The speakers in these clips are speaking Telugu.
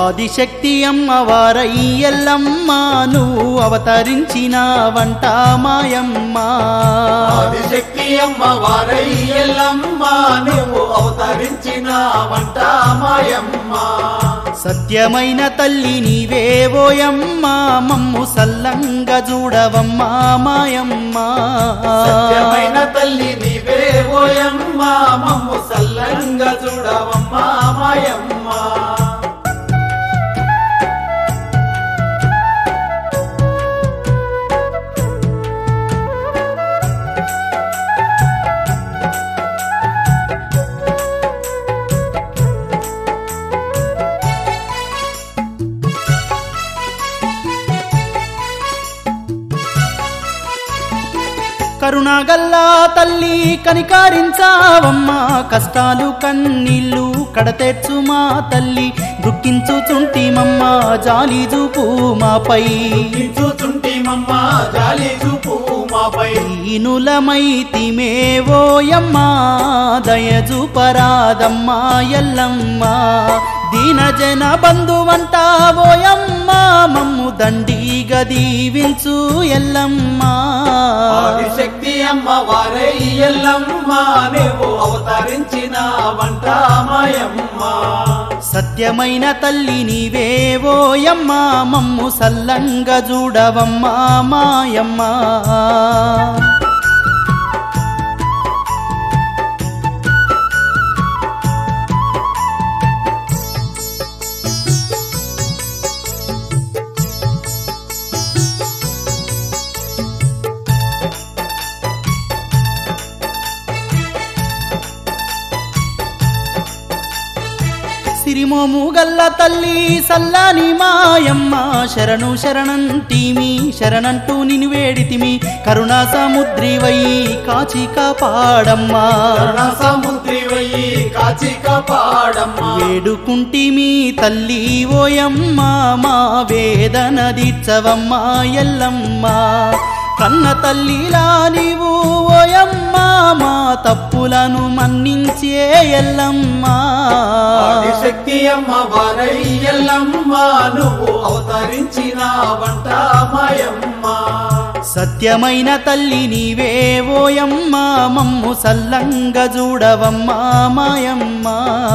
ఆదిశక్తి అమ్మవారై ఎల్లమ్మ నువ్వు అవతరించిన వంట మాయమ్మ ఆదిశక్తి అమ్మ వారై ఎల్లమ్మ నువ్వు అవతరించిన వంట మాయమ్మ సత్యమైన తల్లి నీవే ఓయమ్మ మమ్ము సల్లంగా చూడవమ్మ మాయమ్మ సత్యమైన తల్లి నీవే ఓయమ్మ మమ్ము సల్లంగా చూడవమ్మ మాయమ్మ కరుణాగల్లా తల్లి కనికారించావమ్మ కష్టాలు కన్నీళ్ళు కడతెచ్చు మా తల్లి దుఃఖించుచుంటిమమ్మ జాలి చూపు మాపై చూచుంటిమమ్మ జాలి చూపు మాపై దీనులమైతిమే ఓయమ్మ దయజూపరాదమ్మా ఎల్లమ్మ దీనజన బంధువంట ఓయమ్మ మమ్ము దండిగా దీవించు ఎల్లమ్మ ఆదిశక్తి అమ్మ వారై ఎల్లమ్మ నువ్వు అవతరించిన వంట మాయమ్మ సత్యమైన తల్లి నీవే ఓయమ్మ మమ్ము సల్లంగా చూడవమ్మా మాయమ్మ సిరిమోము గల్ల తల్లి సల్లాని మాయమ్మ శరణు శరణంటిమి శరణంటూ నిన్ను వేడితిమి కరుణా సముద్రివై కాచి కాపాడమ్మా కరుణ సముద్రి వయ్యి కాచి కాపాడమ్మ వేడుకుంటిమి తల్లి ఓయమ్మ మా వేదన దీర్చవమ్మా ఎల్లమ్మ కన్న తల్లిలా నీవు ఓయమ్మ మా తప్పులను మన్నించే ఎల్లమ్మ ఆదిశక్తి అమ్మ వారై ఎల్లమ్మ నువ్వు అవతరించిన వంట మాయమ్మ సత్యమైన తల్లి నీవే ఓయమ్మ మమ్ము సల్లంగా చూడవమ్మా మాయమ్మ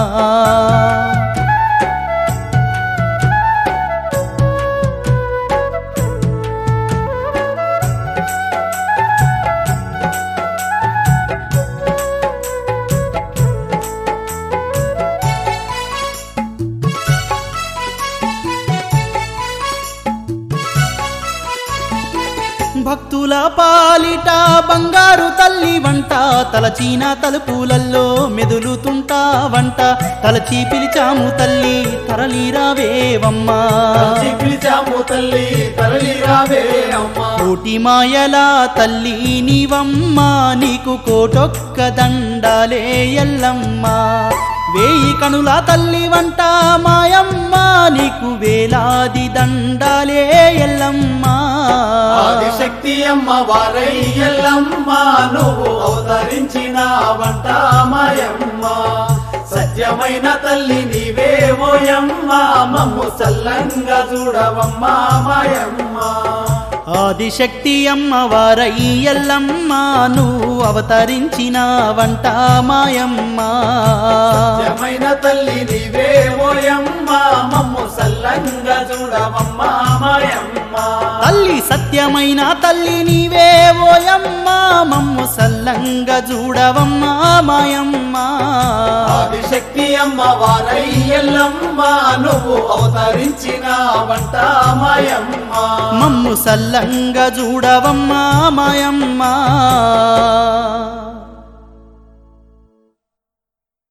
భక్తుల పాలిట బంగారు తల్లి వంట తలచీన తలుపులల్లో మెదులుతుంటా వంట తలచి పిలిచాము తల్లి తరలిరావేవమ్మా తల్లి పిలిచాము తల్లి తరలి రావే అమ్మ కోటి మాయల తల్లి నీవమ్మ నీకు కోటొక్క దండాలే ఎల్లమ్మ వేయి కనుల తల్లి వంట మాయమ్మ నీకు వేలాది దండాలే ఎల్లమ్మ ఆదిశక్తి అమ్మ వారై ఎల్లమ్మ నువ్వు అవతరించిన వంట మాయమ్మ సత్యమైన తల్లి నీవే ఓయమ్మ మమ్ము సల్లంగా చూడవమ్మ మాయమ్మ ఆదిశక్తి అమ్మవారై ఎల్లమ్మ నువ్వు అవతరించిన వంట మాయమ్మ సత్యమైన తల్లి నీవే ఓయమ్మ మమ్ము సల్లంగా చూడవమ్మ మాయమ్మ తల్లి సత్యమైన తల్లి నీవే ఓయమ్మ మమ్ము సల్లంగా చూడవమ్మా మాయమ్మ ఆదిశక్తి అమ్మ వారై ఎల్లమ్మ నువ్వు అవతరించిన వంట మాయమ్మ మమ్ము సల్లంగా చూడవమ్మా మాయమ్మ